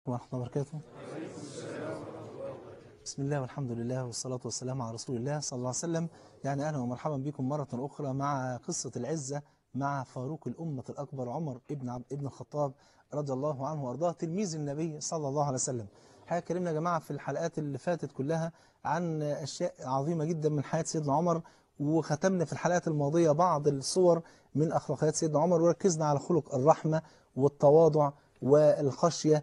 ورحمة الله وبركاته بسم الله والحمد لله والصلاة والسلام على رسول الله صلى الله عليه وسلم يعني أهلا ومرحبا بكم مرة أخرى مع قصة العزة مع فاروق الأمة الأكبر عمر ابن عبد ابن الخطاب رضي الله عنه وأرضاه تلميذ النبي صلى الله عليه وسلم حقيقة كلمنا يا جماعة في الحلقات اللي فاتت كلها عن أشياء عظيمة جدا من حياة سيدنا عمر وختمنا في الحلقات الماضية بعض الصور من أخلاقيات سيدنا عمر وركزنا على خلق الرحمة والتواضع والخشية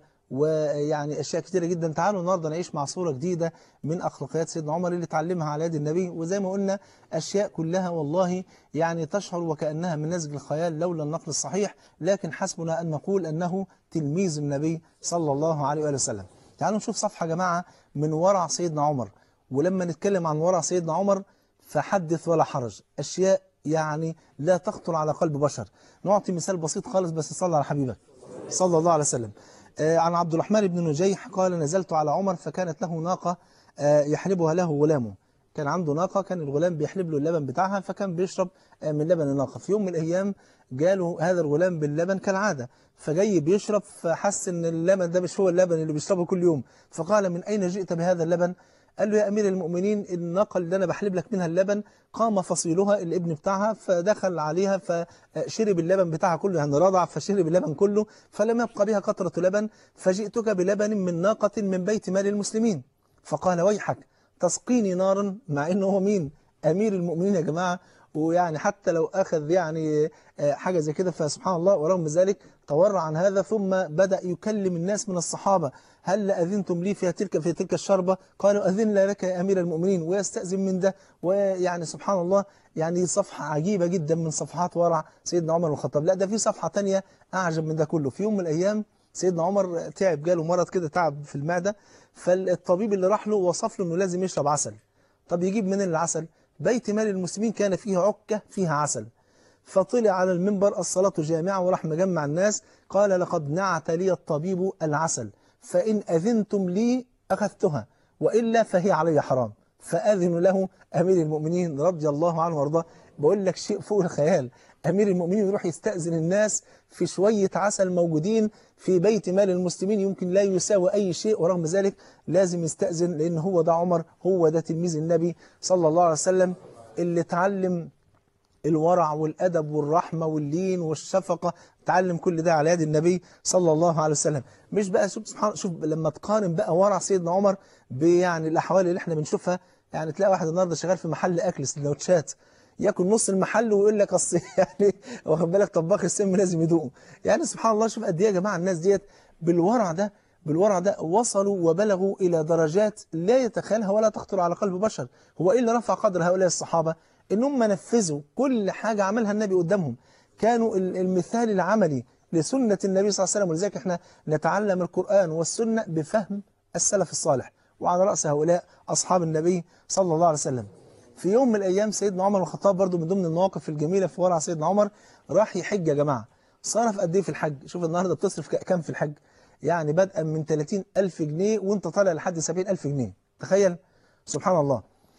ويعني أشياء كتيرة جدا تعالوا النهاردة نعيش مع صورة جديدة من أخلاقيات سيدنا عمر اللي اتعلمها على يد النبي وزي ما قلنا أشياء كلها والله يعني تشعر وكأنها من نسج الخيال لولا النقل الصحيح لكن حسبنا أن نقول أنه تلميذ النبي صلى الله عليه وآله وسلم تعالوا نشوف صفحة يا جماعة من ورع سيدنا عمر ولما نتكلم عن ورع سيدنا عمر فحدث ولا حرج أشياء يعني لا تخطر على قلب بشر نعطي مثال بسيط خالص بس صلى على حبيبك صلى الله عليه وسلم آه عن عبد الرحمن بن نجيح قال نزلت على عمر فكانت له ناقة آه يحلبها له غلامه كان عنده ناقة كان الغلام بيحلب له اللبن بتاعها فكان بيشرب آه من لبن الناقة في يوم من الأيام جاله هذا الغلام باللبن كالعادة فجاي بيشرب فحس ان اللبن ده مش هو اللبن اللي بيشربه كل يوم فقال من أين جئت بهذا اللبن قال له يا أمير المؤمنين الناقة اللي أنا بحلب لك منها اللبن قام فصيلها الابن بتاعها فدخل عليها فشرب اللبن بتاعها كله يعني رضع فشرب اللبن كله فلم يبقى بها قطرة لبن فجئتك بلبن من ناقة من بيت مال المسلمين فقال ويحك تسقيني نارا مع انه هو مين أمير المؤمنين يا جماعة ويعني حتى لو أخذ يعني حاجة زي كده فسبحان الله ورغم ذلك تورع عن هذا ثم بدأ يكلم الناس من الصحابة هل أذنتم لي في تلك في تلك الشربة قالوا أذن لك يا أمير المؤمنين ويستأذن من ده ويعني سبحان الله يعني صفحة عجيبة جدا من صفحات ورع سيدنا عمر بن الخطاب لا ده في صفحة تانية أعجب من ده كله في يوم من الأيام سيدنا عمر تعب جاله مرض كده تعب في المعدة فالطبيب اللي راح له وصف له أنه لازم يشرب عسل طب يجيب منين العسل بيت مال المسلمين كان فيه عكة فيها عسل فطلع على المنبر الصلاة جامعة وراح مجمع الناس قال لقد نعت لي الطبيب العسل فإن أذنتم لي أخذتها وإلا فهي علي حرام فأذن له أمير المؤمنين رضي الله عنه وارضاه بقول لك شيء فوق الخيال أمير المؤمنين يروح يستأذن الناس في شوية عسل موجودين في بيت مال المسلمين يمكن لا يساوي أي شيء ورغم ذلك لازم يستأذن لأن هو ده عمر هو ده تلميذ النبي صلى الله عليه وسلم اللي اتعلم الورع والأدب والرحمة واللين والشفقة تعلم كل ده على يد النبي صلى الله عليه وسلم مش بقى شوف سبحان شوف لما تقارن بقى ورع سيدنا عمر بيعني الأحوال اللي احنا بنشوفها يعني تلاقي واحد النهارده شغال في محل أكل سندوتشات ياكل نص المحل ويقول لك اصل يعني واخد بالك طباخ السم لازم يدوقه يعني سبحان الله شوف قد ايه يا جماعه الناس ديت بالورع ده بالورع ده وصلوا وبلغوا الى درجات لا يتخيلها ولا تخطر على قلب بشر هو ايه اللي رفع قدر هؤلاء الصحابه انهم نفذوا كل حاجه عملها النبي قدامهم كانوا المثال العملي لسنه النبي صلى الله عليه وسلم ولذلك احنا نتعلم القران والسنه بفهم السلف الصالح وعلى راس هؤلاء اصحاب النبي صلى الله عليه وسلم في يوم من الأيام سيدنا عمر الخطاب برضو من ضمن المواقف الجميلة في ورع سيدنا عمر راح يحج يا جماعة صرف قد ايه في الحج شوف النهاردة بتصرف كام في الحج يعني بدءا من 30 ألف جنيه وانت طالع لحد 70 ألف جنيه تخيل سبحان الله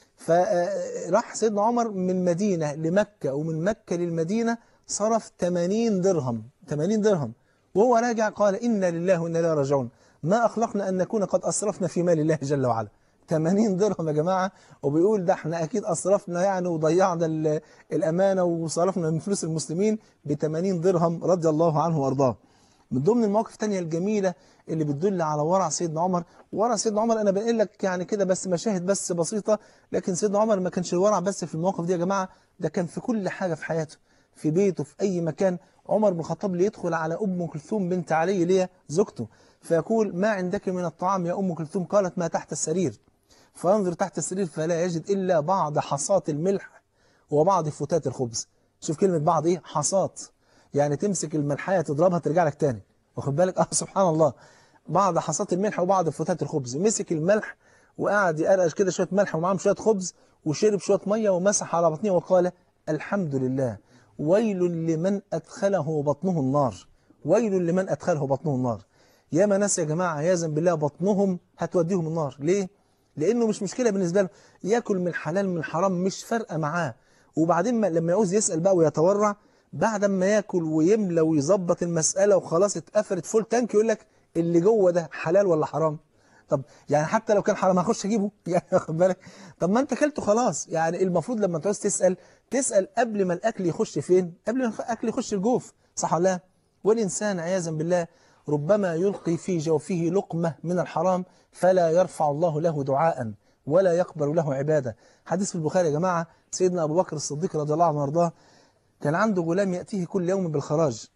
فراح سيدنا عمر من مدينة لمكة ومن مكة للمدينة صرف 80 درهم 80 درهم وهو راجع قال إنا لله وإنا إليه راجعون ما أخلقنا أن نكون قد أسرفنا في مال الله جل وعلا 80 درهم يا جماعة وبيقول ده احنا أكيد أصرفنا يعني وضيعنا الأمانة وصرفنا من فلوس المسلمين ب 80 درهم رضي الله عنه وأرضاه من ضمن المواقف الثانيه الجميلة اللي بتدل على ورع سيدنا عمر ورع سيدنا عمر أنا بنقل لك يعني كده بس مشاهد بس بسيطة لكن سيدنا عمر ما كانش الورع بس في المواقف دي يا جماعة ده كان في كل حاجة في حياته في بيته في أي مكان عمر بن الخطاب ليدخل على أم كلثوم بنت علي اللي هي زوجته فيقول ما عندك من الطعام يا أم كلثوم قالت ما تحت السرير فينظر تحت السرير فلا يجد إلا بعض حصات الملح وبعض فتات الخبز شوف كلمة بعض إيه حصات يعني تمسك الملحية تضربها ترجع لك تاني واخد بالك اه سبحان الله بعض حصات الملح وبعض فتات الخبز مسك الملح وقعد يقرقش كده شوية ملح ومعاهم شوية خبز وشرب شوية مية ومسح على بطنه وقال الحمد لله ويل لمن أدخله بطنه النار ويل لمن أدخله بطنه النار ياما ناس يا جماعة عياذا بالله بطنهم هتوديهم النار ليه؟ لأنه مش مشكلة بالنسبة له ياكل من حلال من حرام مش فارقة معاه وبعدين ما لما يعوز يسأل بقى ويتورع بعد ما ياكل ويملى ويظبط المسألة وخلاص اتقفلت فول تانك يقول لك اللي جوه ده حلال ولا حرام طب يعني حتى لو كان حرام هخش اجيبه يعني واخد بالك طب ما انت اكلته خلاص يعني المفروض لما تعوز تسال تسال قبل ما الاكل يخش فين قبل ما الاكل يخش الجوف صح ولا لا والانسان عياذا بالله ربما يلقي في جوفه لقمه من الحرام فلا يرفع الله له دعاء ولا يقبل له عباده حديث في البخاري يا جماعه سيدنا ابو بكر الصديق رضي الله عنه وارضاه كان عنده غلام ياتيه كل يوم بالخراج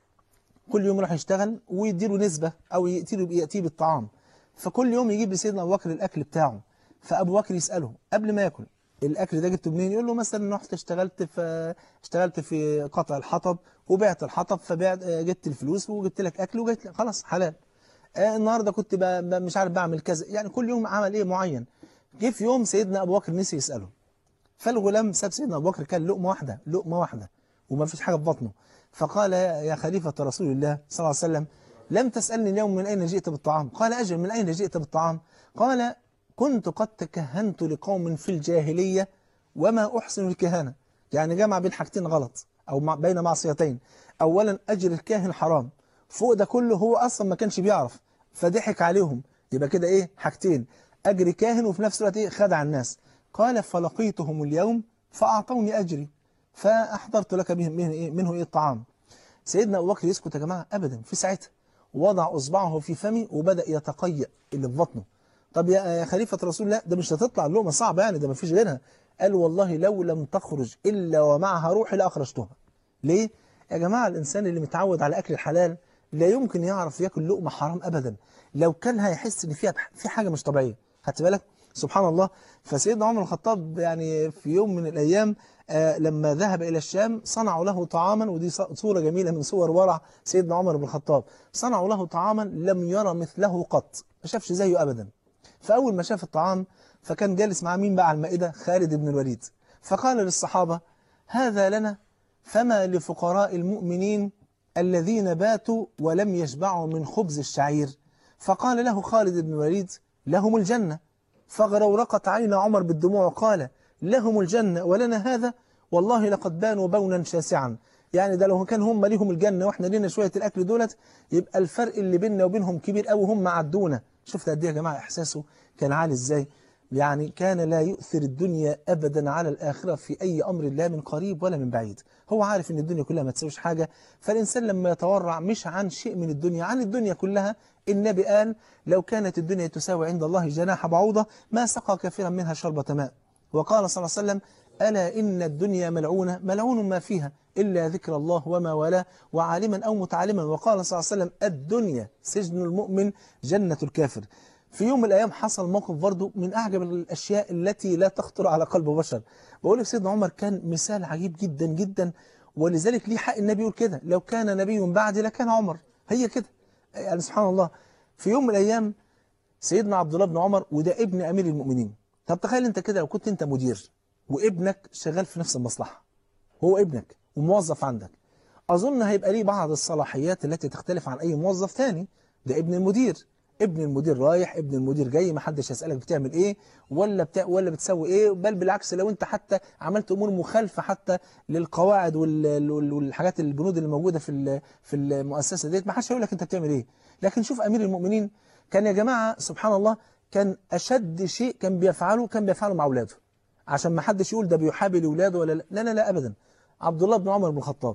كل يوم يروح يشتغل ويديله نسبه او ياتيه ياتيه بالطعام فكل يوم يجيب لسيدنا ابو بكر الاكل بتاعه فابو بكر يساله قبل ما ياكل الاكل ده جبته منين يقول له مثلا رحت اشتغلت في اشتغلت في قطع الحطب وبعت الحطب فبعت جبت الفلوس وجبت لك اكل وجبت لك خلاص حلال آه النهارده كنت ب... ب... مش عارف بعمل كذا يعني كل يوم عمل ايه معين جه في يوم سيدنا ابو بكر نسي يساله فالغلام ساب سيدنا ابو بكر كان لقمه واحده لقمه واحده وما فيش حاجه في بطنه فقال يا خليفه رسول الله صلى الله عليه وسلم لم تسالني اليوم من اين جئت بالطعام قال اجل من اين جئت بالطعام قال كنت قد تكهنت لقوم في الجاهليه وما احسن الكهانه يعني جمع بين حاجتين غلط او مع بين معصيتين اولا اجر الكاهن حرام فوق ده كله هو اصلا ما كانش بيعرف فضحك عليهم يبقى كده ايه حاجتين اجر كاهن وفي نفس الوقت ايه خدع الناس قال فلقيتهم اليوم فاعطوني اجري فاحضرت لك بهم منه ايه منه ايه الطعام سيدنا ابو بكر يسكت يا جماعه ابدا في ساعتها وضع اصبعه في فمي وبدا يتقيأ اللي في بطنه طب يا خليفه رسول الله ده مش هتطلع اللقمه صعبه يعني ده ما فيش غيرها قال والله لو لم تخرج الا ومعها روحي لاخرجتها ليه يا جماعه الانسان اللي متعود على اكل الحلال لا يمكن يعرف ياكل لقمه حرام ابدا لو كان هيحس ان فيها في حاجه مش طبيعيه خدت بالك سبحان الله فسيدنا عمر الخطاب يعني في يوم من الايام آه لما ذهب الى الشام صنعوا له طعاما ودي صوره جميله من صور ورع سيدنا عمر بن الخطاب صنعوا له طعاما لم يرى مثله قط ما شافش زيه ابدا فاول ما شاف الطعام فكان جالس مع مين بقى على المائده خالد بن الوليد فقال للصحابه هذا لنا فما لفقراء المؤمنين الذين باتوا ولم يشبعوا من خبز الشعير فقال له خالد بن الوليد لهم الجنة فغرورقت عين عمر بالدموع وقال لهم الجنة ولنا هذا والله لقد بانوا بونا شاسعا يعني ده لو كان هم ليهم الجنة واحنا لينا شوية الأكل دولت يبقى الفرق اللي بيننا وبينهم كبير قوي هم عدونا شفت قد ايه يا جماعة إحساسه كان عالي إزاي يعني كان لا يؤثر الدنيا أبدا على الآخرة في أي أمر لا من قريب ولا من بعيد هو عارف أن الدنيا كلها ما تسويش حاجة فالإنسان لما يتورع مش عن شيء من الدنيا عن الدنيا كلها النبي قال لو كانت الدنيا تساوي عند الله جناح بعوضة ما سقى كثيرا منها شربة ماء وقال صلى الله عليه وسلم ألا إن الدنيا ملعونة ملعون ما فيها إلا ذكر الله وما والاه وعالما أو متعلما وقال صلى الله عليه وسلم الدنيا سجن المؤمن جنة الكافر في يوم من الأيام حصل موقف برضه من أعجب الأشياء التي لا تخطر على قلب بشر بقول لك سيدنا عمر كان مثال عجيب جدا جدا ولذلك ليه حق النبي يقول كده لو كان نبي بعدي لكان عمر هي كده يعني سبحان الله في يوم من الأيام سيدنا عبد الله بن عمر وده ابن أمير المؤمنين طب تخيل أنت كده لو كنت أنت مدير وابنك شغال في نفس المصلحة هو ابنك وموظف عندك أظن هيبقى ليه بعض الصلاحيات التي تختلف عن أي موظف تاني ده ابن المدير ابن المدير رايح ابن المدير جاي ما حدش يسألك بتعمل ايه ولا بتا ولا بتسوي ايه بل بالعكس لو انت حتى عملت امور مخالفه حتى للقواعد والحاجات البنود اللي موجوده في في المؤسسه ديت ما حدش هيقول لك انت بتعمل ايه لكن شوف امير المؤمنين كان يا جماعه سبحان الله كان اشد شيء كان بيفعله كان بيفعله مع اولاده عشان ما حدش يقول ده بيحابي لاولاده ولا لا لا لا, لا ابدا عبد الله بن عمر بن الخطاب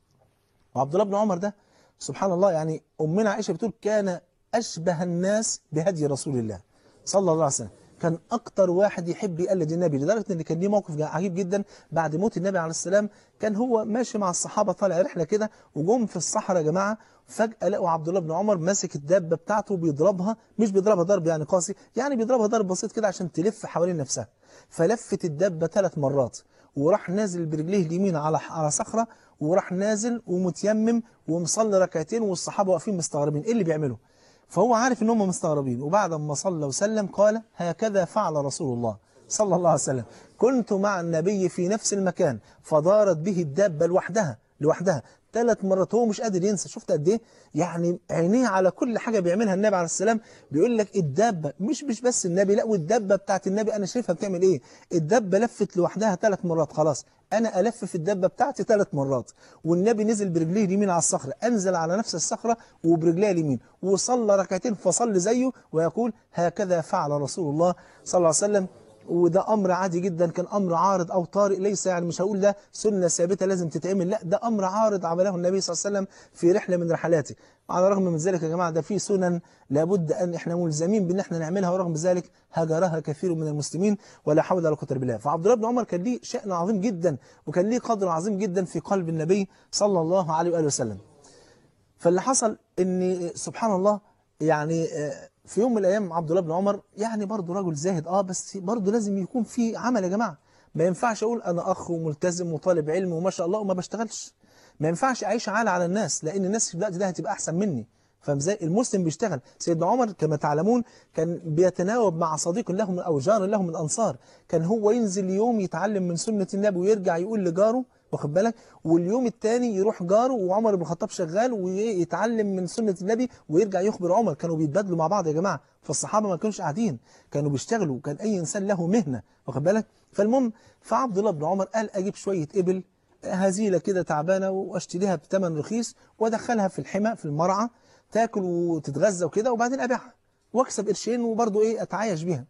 وعبد الله بن عمر ده سبحان الله يعني امنا عائشه بتقول كان أشبه الناس بهدي رسول الله صلى الله عليه وسلم كان أكتر واحد يحب يقلد النبي لدرجة أن كان ليه موقف عجيب جدا بعد موت النبي عليه السلام كان هو ماشي مع الصحابة طالع رحلة كده وجم في الصحراء يا جماعة فجأة لقوا عبد الله بن عمر ماسك الدابة بتاعته بيضربها مش بيضربها ضرب يعني قاسي يعني بيضربها ضرب بسيط كده عشان تلف حوالين نفسها فلفت الدابة ثلاث مرات وراح نازل برجليه اليمين على على صخرة وراح نازل ومتيمم ومصلي ركعتين والصحابة واقفين مستغربين ايه اللي بيعمله فهو عارف ان هم مستغربين وبعد ما صلى وسلم قال هكذا فعل رسول الله صلى الله عليه وسلم كنت مع النبي في نفس المكان فدارت به الدابة لوحدها لوحدها ثلاث مرات هو مش قادر ينسى شفت قد ايه يعني عينيه على كل حاجة بيعملها النبي عليه السلام بيقول لك الدابة مش مش بس النبي لا والدابة بتاعت النبي أنا شايفها بتعمل ايه الدابة لفت لوحدها ثلاث مرات خلاص أنا ألف في الدابة بتاعتي ثلاث مرات والنبي نزل برجليه اليمين على الصخرة أنزل على نفس الصخرة وبرجليه اليمين وصلى ركعتين فصلي زيه ويقول هكذا فعل رسول الله صلى الله عليه وسلم وده أمر عادي جدا كان أمر عارض أو طارئ ليس يعني مش هقول ده سنة ثابتة لازم تتعمل لا ده أمر عارض عمله النبي صلى الله عليه وسلم في رحلة من رحلاته على الرغم من ذلك يا جماعة ده في سنن لابد أن إحنا ملزمين بأن إحنا نعملها ورغم ذلك هجرها كثير من المسلمين ولا حول ولا قوة إلا بالله فعبد الله بن عمر كان ليه شأن عظيم جدا وكان ليه قدر عظيم جدا في قلب النبي صلى الله عليه وآله وسلم فاللي حصل ان سبحان الله يعني في يوم من الايام عبد الله بن عمر يعني برضه رجل زاهد اه بس برضه لازم يكون في عمل يا جماعه ما ينفعش اقول انا اخ وملتزم وطالب علم وما شاء الله وما بشتغلش ما ينفعش اعيش عالة على الناس لان الناس في الوقت ده هتبقى احسن مني فاهم ازاي المسلم بيشتغل سيدنا عمر كما تعلمون كان بيتناوب مع صديق له من او جار له من الانصار كان هو ينزل يوم يتعلم من سنه النبي ويرجع يقول لجاره واخد بالك واليوم الثاني يروح جاره وعمر بن الخطاب شغال ويتعلم من سنة النبي ويرجع يخبر عمر كانوا بيتبادلوا مع بعض يا جماعة فالصحابة ما كانوش قاعدين كانوا بيشتغلوا كان أي إنسان له مهنة واخد بالك فالمهم فعبد الله بن عمر قال أجيب شوية إبل هزيلة كده تعبانة واشتريها بثمن رخيص وادخلها في الحمى في المرعى تاكل وتتغذى وكده وبعدين أبيعها واكسب قرشين وبرضه إيه أتعايش بيها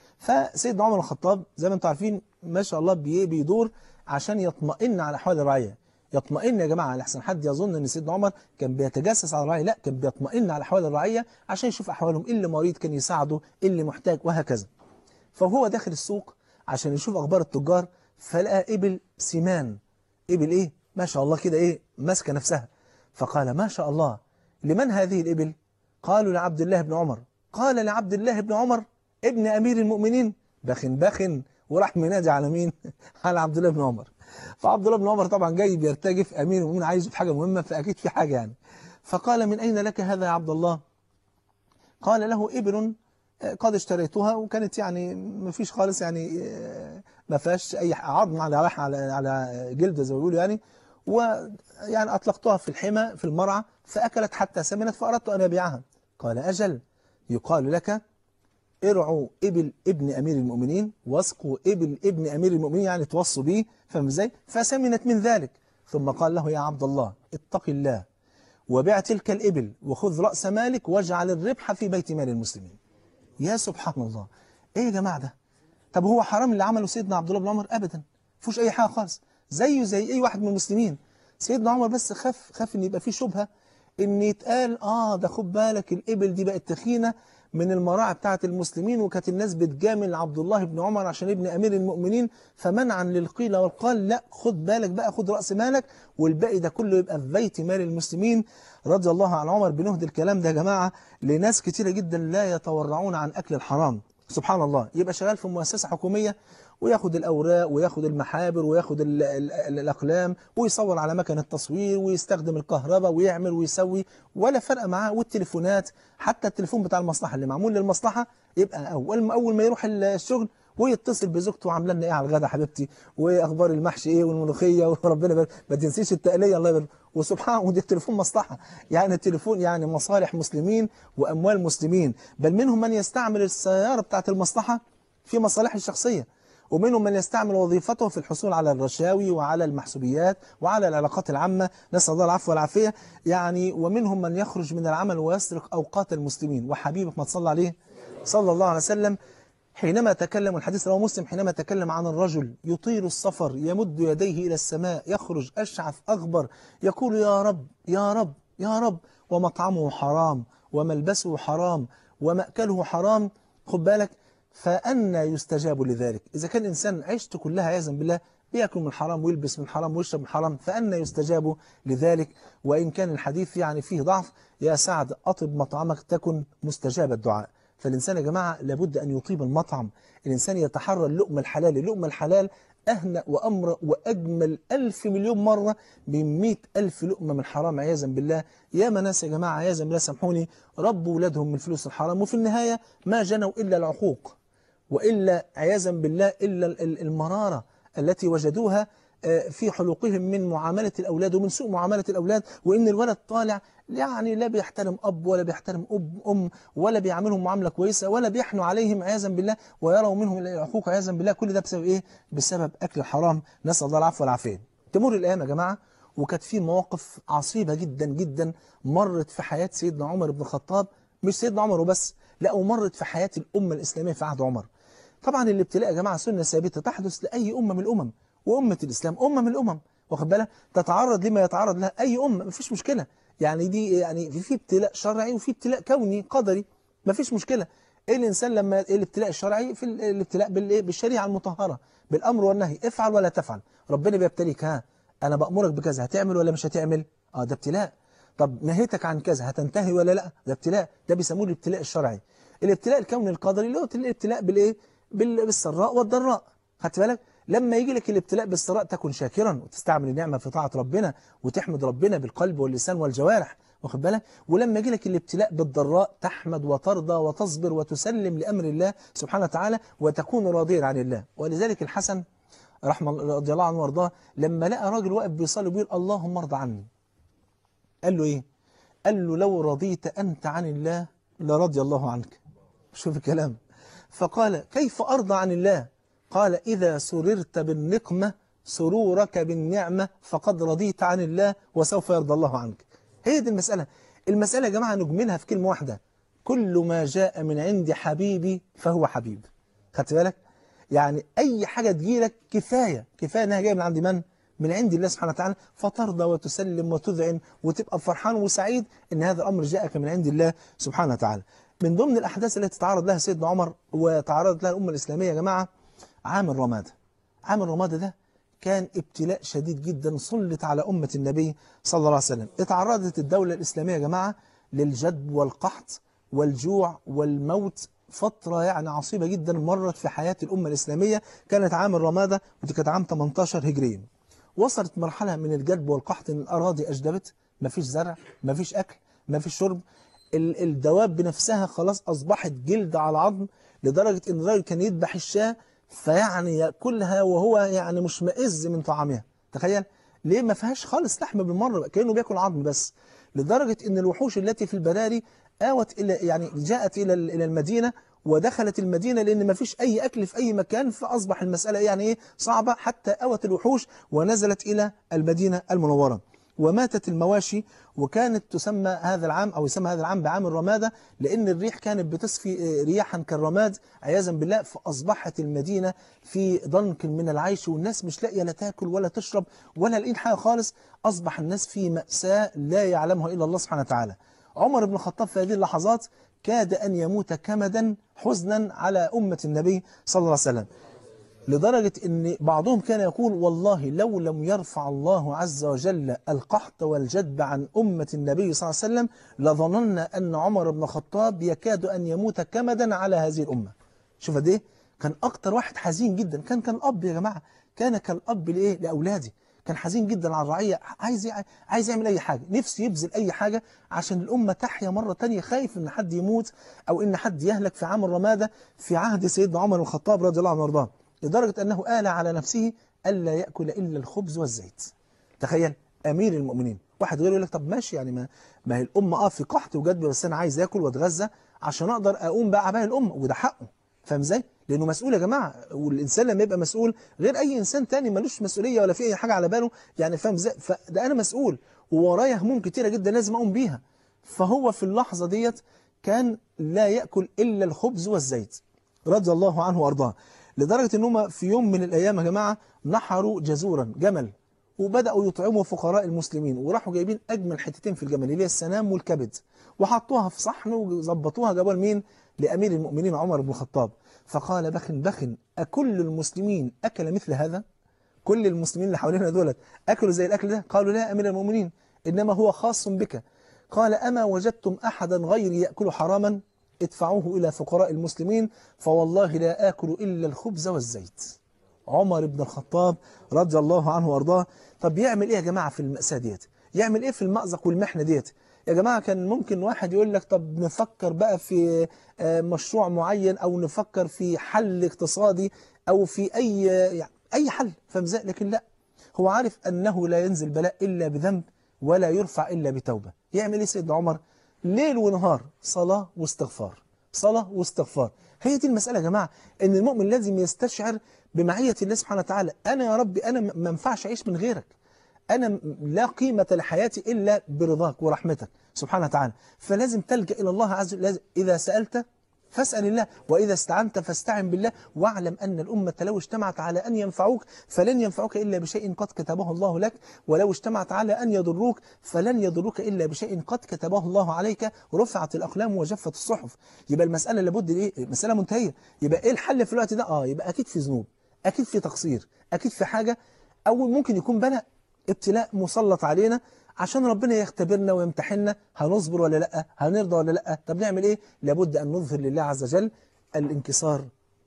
فسيدنا عمر الخطاب زي ما انتم عارفين ما شاء الله بيدور عشان يطمئن على أحوال الرعية يطمئن يا جماعة لحسن حد يظن أن سيدنا عمر كان بيتجسس على الرعية لا كان بيطمئن على أحوال الرعية عشان يشوف أحوالهم إيه اللي مريض كان يساعده إيه اللي محتاج وهكذا فهو داخل السوق عشان يشوف أخبار التجار فلقى إبل سمان إبل إيه ما شاء الله كده إيه ماسكة نفسها فقال ما شاء الله لمن هذه الإبل قالوا لعبد الله بن عمر قال لعبد الله بن عمر ابن أمير المؤمنين بخن بخن وراح منادي على مين على عبد الله بن عمر فعبد الله بن عمر طبعا جاي بيرتجف امير المؤمنين عايزه في حاجه مهمه فاكيد في حاجه يعني فقال من اين لك هذا يا عبد الله قال له ابل قد اشتريتها وكانت يعني ما فيش خالص يعني ما فيهاش اي عظم على على على جلد زي ما بيقولوا يعني ويعني اطلقتها في الحمى في المرعى فاكلت حتى سمنت فاردت ان ابيعها قال اجل يقال لك ارعوا ابل ابن امير المؤمنين واسقوا ابل ابن امير المؤمنين يعني توصوا به فاهم ازاي فسمنت من ذلك ثم قال له يا عبد الله اتق الله وبع تلك الابل وخذ راس مالك واجعل الربح في بيت مال المسلمين يا سبحان الله ايه يا جماعه ده طب هو حرام اللي عمله سيدنا عبد الله بن عمر ابدا فيهوش اي حاجه خالص زيه زي اي واحد من المسلمين سيدنا عمر بس خاف خاف ان يبقى فيه شبهه ان يتقال اه ده خد بالك الابل دي بقت تخينه من المراعي بتاعة المسلمين وكانت الناس بتجامل عبد الله بن عمر عشان ابن أمير المؤمنين فمنعا للقيل والقال لا خد بالك بقى خد رأس مالك والباقي ده كله يبقى في بيت مال المسلمين رضي الله عن عمر بنهد الكلام ده يا جماعة لناس كتيرة جدا لا يتورعون عن أكل الحرام سبحان الله يبقى شغال في مؤسسة حكومية وياخد الأوراق وياخد المحابر وياخد ال ال ال الأقلام ويصور على مكان التصوير ويستخدم الكهرباء ويعمل ويسوي ولا فرق معاه والتليفونات حتى التليفون بتاع المصلحة اللي معمول للمصلحة يبقى أول أول ما يروح الشغل ويتصل بزوجته وعامله لنا ايه على الغدا حبيبتي واخبار المحشي ايه والملوخيه وربنا يبارك ما تنسيش التقليه الله يبارك وسبحان ودي التليفون مصلحه يعني التليفون يعني مصالح مسلمين واموال مسلمين بل منهم من يستعمل السياره بتاعه المصلحه في مصالحه الشخصيه ومنهم من يستعمل وظيفته في الحصول على الرشاوي وعلى المحسوبيات وعلى العلاقات العامة نسأل الله العفو والعافية يعني ومنهم من يخرج من العمل ويسرق أوقات المسلمين وحبيبك ما تصلى عليه صلى الله عليه وسلم حينما تكلم الحديث رواه مسلم حينما تكلم عن الرجل يطيل السفر يمد يديه إلى السماء يخرج أشعث أغبر يقول يا رب يا رب يا رب ومطعمه حرام وملبسه حرام ومأكله حرام خد بالك فأنا يستجاب لذلك إذا كان الإنسان عيشته كلها عياذا بالله بيأكل من الحرام ويلبس من الحرام ويشرب من الحرام فأنا يستجاب لذلك وإن كان الحديث يعني فيه ضعف يا سعد أطب مطعمك تكن مستجاب الدعاء فالإنسان يا جماعة لابد أن يطيب المطعم الإنسان يتحرى اللقمة الحلال اللقمة الحلال أهنأ وأمر وأجمل ألف مليون مرة من مئة ألف لقمة من حرام عياذا بالله يا ناس يا جماعة عياذا بالله سامحوني ربوا ولادهم من فلوس الحرام وفي النهاية ما جنوا إلا العقوق وإلا عياذا بالله إلا المرارة التي وجدوها آه، في حلوقهم من معاملة الأولاد ومن سوء معاملة الأولاد وإن الولد طالع يعني لا بيحترم أب ولا بيحترم أب أم ولا بيعاملهم معاملة كويسة ولا بيحنوا عليهم عياذا بالله ويروا منهم العقوق عياذا بالله كل ده بسبب إيه؟ بسبب أكل الحرام نسأل الله العفو والعافية تمر الأيام يا جماعة وكانت في مواقف عصيبة جدا جدا مرت في حياة سيدنا عمر بن الخطاب مش سيدنا عمر وبس لا ومرت في حياة الأمة الإسلامية في عهد عمر طبعا الابتلاء يا جماعة سنة ثابتة تحدث لأي أمة من الأمم وأمة الإسلام أمة من الأمم واخد بالك تتعرض لما يتعرض لها أي أمة مفيش مشكلة يعني دي يعني في ابتلاء شرعي وفي ابتلاء كوني قدري مفيش مشكلة الإنسان لما الابتلاء الشرعي في الابتلاء بالإيه بالشريعة المطهرة بالأمر والنهي افعل ولا تفعل ربنا بيبتليك ها أنا بأمرك بكذا هتعمل ولا مش هتعمل اه ده ابتلاء طب نهيتك عن كذا هتنتهي ولا لا ده ابتلاء ده بيسموه الابتلاء الشرعي الابتلاء الكوني القدري اللي هو الابتلاء بالايه بال- بالسراء والضراء خدت بالك لما يجي لك الابتلاء بالسراء تكن شاكرا وتستعمل النعمة في طاعة ربنا وتحمد ربنا بالقلب واللسان والجوارح واخد بالك ولما يجي لك الابتلاء بالضراء تحمد وترضى وتصبر وتسلم لأمر الله سبحانه وتعالى وتكون راضيا عن الله ولذلك الحسن رحمه الله رضي الله عنه وارضاه لما لقى راجل واقف بيصلي بيقول اللهم ارضى عني قال له ايه قال له لو رضيت أنت عن الله لرضي الله عنك شوف الكلام فقال كيف أرضى عن الله قال إذا سررت بالنقمة سرورك بالنعمة فقد رضيت عن الله وسوف يرضى الله عنك هي دي المسألة المسألة يا جماعة نجملها في كلمة واحدة كل ما جاء من عند حبيبي فهو حبيب خدت بالك يعني أي حاجة تجيلك كفاية كفاية أنها جاية من عند من؟ من عند الله سبحانه وتعالى فترضى وتسلم وتذعن وتبقى فرحان وسعيد ان هذا الامر جاءك من عند الله سبحانه وتعالى من ضمن الاحداث التي تعرض لها سيدنا عمر وتعرضت لها الامه الاسلاميه يا جماعه عام الرماده عام الرماده ده كان ابتلاء شديد جدا سلط على امه النبي صلى الله عليه وسلم اتعرضت الدوله الاسلاميه يا جماعه للجد والقحط والجوع والموت فترة يعني عصيبة جدا مرت في حياة الأمة الإسلامية كانت عام الرمادة ودي كانت عام 18 هجريا وصلت مرحلة من الجدب والقحط ان الأراضي أجدبت مفيش زرع مفيش أكل مفيش شرب ال- الدواب بنفسها خلاص أصبحت جلد على عظم لدرجة ان الراجل كان يذبح الشاة فيعني يأكلها وهو يعني مشمئز من طعامها تخيل ليه ما فيهاش خالص لحم بالمرة كأنه بياكل عظم بس لدرجة ان الوحوش التي في البراري آوت إلى يعني جاءت إلى إلى المدينة ودخلت المدينة لأن ما فيش أي أكل في أي مكان فأصبح المسألة يعني إيه صعبة حتى أوت الوحوش ونزلت إلى المدينة المنورة وماتت المواشي وكانت تسمى هذا العام أو يسمى هذا العام بعام الرمادة لأن الريح كانت بتصفي رياحا كالرماد عياذا بالله فأصبحت المدينة في ضنك من العيش والناس مش لاقية لا تاكل ولا تشرب ولا لاقيين حاجة خالص أصبح الناس في مأساة لا يعلمها إلا الله سبحانه وتعالى عمر بن الخطاب في هذه اللحظات كاد أن يموت كمدا حزنا على أمة النبي صلى الله عليه وسلم لدرجة أن بعضهم كان يقول والله لو لم يرفع الله عز وجل القحط والجدب عن أمة النبي صلى الله عليه وسلم لظننا أن عمر بن الخطاب يكاد أن يموت كمدا على هذه الأمة شوف قد ايه كان أكتر واحد حزين جدا كان كان أب يا جماعة كان كالأب لإيه لأولاده كان حزين جدا على الرعية عايز عايز يعمل أي حاجة نفسه يبذل أي حاجة عشان الأمة تحيا مرة تانية خايف إن حد يموت أو إن حد يهلك في عام الرمادة في عهد سيدنا عمر بن الخطاب رضي الله عنه وارضاه لدرجة أنه آل على نفسه ألا يأكل إلا الخبز والزيت تخيل أمير المؤمنين واحد غيره يقول لك طب ماشي يعني ما, ما هي الأمة آه في قحط وجدب بس أنا عايز آكل وأتغذى عشان أقدر أقوم بقى عباية الأمة وده حقه فاهم ازاي؟ لأنه مسؤول يا جماعة والإنسان لما يبقى مسؤول غير أي إنسان تاني ملوش مسؤولية ولا في أي حاجة على باله يعني فاهم ازاي؟ فده أنا مسؤول وورايا هموم كتيرة جدا لازم أقوم بيها فهو في اللحظة ديت كان لا يأكل إلا الخبز والزيت رضي الله عنه وأرضاه لدرجة ان هم في يوم من الأيام يا جماعة نحروا جزورا جمل وبدأوا يطعموا فقراء المسلمين وراحوا جايبين أجمل حتتين في الجمل اللي هي السنام والكبد وحطوها في صحن وظبطوها جابوها لمين؟ لأمير المؤمنين عمر بن الخطاب فقال بخن بخن أكل المسلمين أكل مثل هذا؟ كل المسلمين اللي حوالينا دولت أكلوا زي الأكل ده؟ قالوا لا أمير المؤمنين إنما هو خاص بك قال أما وجدتم أحدا غيري يأكل حراما ادفعوه إلى فقراء المسلمين فوالله لا آكل إلا الخبز والزيت عمر بن الخطاب رضي الله عنه وارضاه طب يعمل ايه يا جماعة في المأساة ديت يعمل ايه في المأزق والمحنة ديت يا جماعة كان ممكن واحد يقول لك طب نفكر بقى في مشروع معين او نفكر في حل اقتصادي او في اي يعني اي حل فاهم ازاي لكن لا هو عارف أنه لا ينزل بلاء إلا بذنب ولا يرفع إلا بتوبة يعمل إيه سيدنا عمر ليل ونهار صلاة واستغفار صلاة واستغفار هي دي المسألة يا جماعة إن المؤمن لازم يستشعر بمعية الله سبحانه وتعالى أنا يا ربي أنا ما ينفعش أعيش من غيرك أنا لا قيمة لحياتي إلا برضاك ورحمتك سبحانه وتعالى فلازم تلجأ إلى الله عز وجل إذا سألت فاسأل الله وإذا استعنت فاستعن بالله واعلم أن الأمة لو اجتمعت على أن ينفعوك فلن ينفعوك إلا بشيء قد كتبه الله لك ولو اجتمعت على أن يضروك فلن يضروك إلا بشيء قد كتبه الله عليك رفعت الأقلام وجفت الصحف يبقى المسألة لابد إيه مسألة منتهية يبقى إيه الحل في الوقت ده آه يبقى أكيد في ذنوب أكيد في تقصير أكيد في حاجة أو ممكن يكون بلاء ابتلاء مسلط علينا عشان ربنا يختبرنا ويمتحننا هنصبر ولا لا هنرضى ولا لا طب نعمل ايه لابد ان نظهر لله عز وجل الانكسار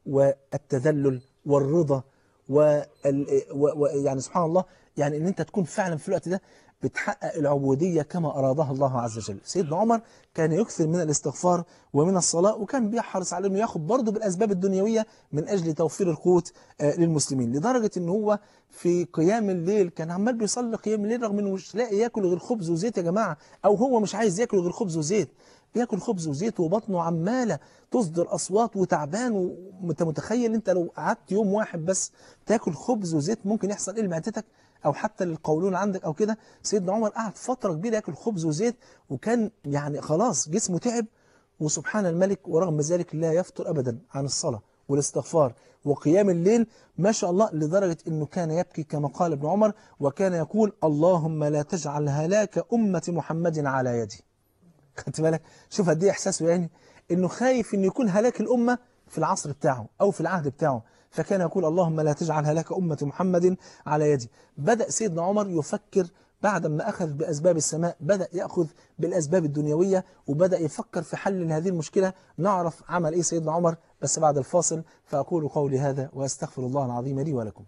والتذلل والرضا وال... و... و... يعني سبحان الله يعني ان انت تكون فعلا في الوقت ده بتحقق العبودية كما أرادها الله عز وجل سيدنا عمر كان يكثر من الاستغفار ومن الصلاة وكان بيحرص على أنه ياخد برضه بالأسباب الدنيوية من أجل توفير القوت للمسلمين لدرجة أنه هو في قيام الليل كان عمال بيصلي قيام الليل رغم أنه مش لاقي ياكل غير خبز وزيت يا جماعة أو هو مش عايز ياكل غير خبز وزيت بياكل خبز وزيت وبطنه عمالة تصدر أصوات وتعبان وانت متخيل انت لو قعدت يوم واحد بس تاكل خبز وزيت ممكن يحصل ايه لمعدتك او حتى للقولون عندك او كده سيدنا عمر قعد فترة كبيرة ياكل خبز وزيت وكان يعني خلاص جسمه تعب وسبحان الملك ورغم ذلك لا يفطر ابدا عن الصلاة والاستغفار وقيام الليل ما شاء الله لدرجة أنه كان يبكي كما قال ابن عمر وكان يقول اللهم لا تجعل هلاك أمة محمد على يدي خدت بالك شوف قد ايه احساسه يعني انه خايف انه يكون هلاك الامه في العصر بتاعه او في العهد بتاعه فكان يقول اللهم لا تجعل هلاك امه محمد على يدي بدا سيدنا عمر يفكر بعد ما اخذ باسباب السماء بدا ياخذ بالاسباب الدنيويه وبدا يفكر في حل لهذه المشكله نعرف عمل ايه سيدنا عمر بس بعد الفاصل فاقول قولي هذا واستغفر الله العظيم لي ولكم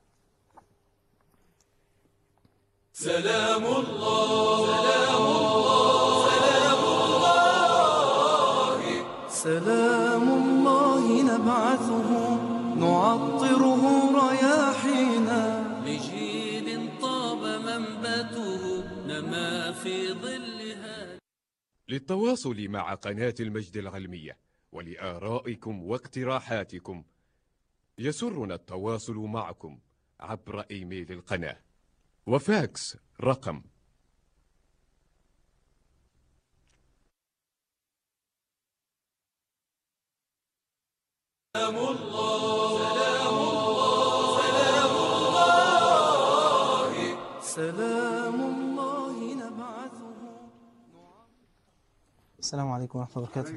سلام الله سلام الله سلام الله سلام الله نبعثه نعطره رياحينا لجيل طاب منبته نما في ظلها للتواصل مع قناة المجد العلمية ولآرائكم واقتراحاتكم يسرنا التواصل معكم عبر إيميل القناة وفاكس رقم سلام الله نبعثه السلام عليكم ورحمة الله وبركاته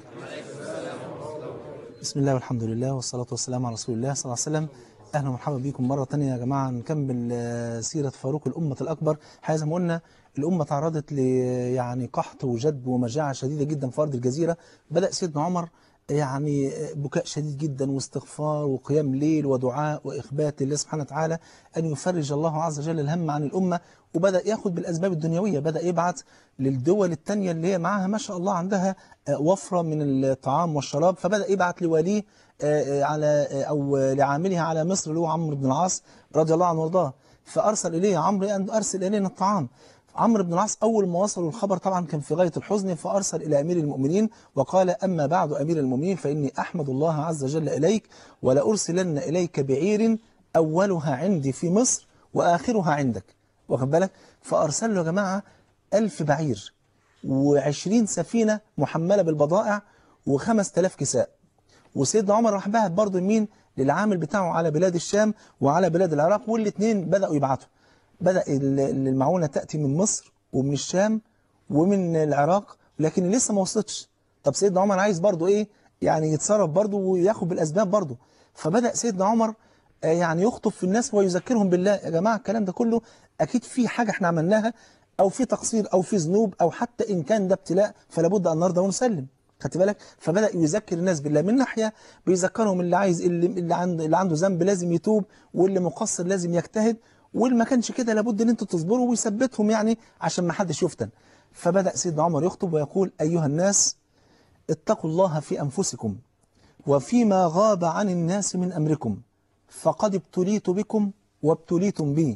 بسم الله والحمد لله والصلاة والسلام على رسول الله صلى الله عليه وسلم أهلا ومرحبا بكم مرة تانية يا جماعة نكمل آه، سيرة فاروق الأمة الأكبر حقيقة زي ما قلنا الأمة تعرضت ل يعني قحط وجد ومجاعة شديدة جدا في أرض الجزيرة بدأ سيدنا عمر يعني بكاء شديد جدا واستغفار وقيام ليل ودعاء وإخبات لله سبحانه وتعالى أن يفرج الله عز وجل الهم عن الأمة وبدأ ياخد بالأسباب الدنيوية بدأ يبعت للدول التانية اللي هي معاها ما شاء الله عندها آه، وفرة من الطعام والشراب فبدأ يبعت لوليه آه، آه، على آه، أو لعاملها على مصر اللي هو عمرو بن العاص رضي الله عنه وارضاه فأرسل إليه عمرو أن أرسل إلينا الطعام عمرو بن العاص أول ما وصلوا الخبر طبعا كان في غاية الحزن فأرسل إلى أمير المؤمنين وقال أما بعد أمير المؤمنين فإني أحمد الله عز وجل إليك ولأرسلن إليك بعير أولها عندي في مصر وآخرها عندك واخد بالك فأرسل له يا جماعة ألف بعير وعشرين سفينة محملة بالبضائع وخمس تلاف كساء وسيدنا عمر راح بعت برضه مين للعامل بتاعه على بلاد الشام وعلى بلاد العراق والاثنين بدأوا يبعتوا بدأ ال- المعونة تأتي من مصر ومن الشام ومن العراق لكن لسه ما وصلتش طب سيدنا عمر عايز برضه ايه يعني يتصرف برضه وياخد بالأسباب برضه فبدأ سيدنا عمر آه، يعني يخطب في الناس ويذكرهم بالله يا جماعة الكلام ده كله أكيد في حاجة احنا عملناها أو في تقصير أو في ذنوب أو حتى إن كان ده ابتلاء فلا بد أن نرضى ونسلم خدت بالك فبدأ يذكر الناس بالله من ناحية بيذكرهم اللي عايز اللي اللي عنده اللي عنده ذنب لازم يتوب واللي مقصر لازم يجتهد واللي ما كانش كده لابد ان انتوا تصبروا ويثبتهم يعني عشان ما حدش يفتن فبدأ سيدنا عمر يخطب ويقول أيها الناس اتقوا الله في أنفسكم وفيما غاب عن الناس من أمركم فقد ابتليت بكم وابتليتم بي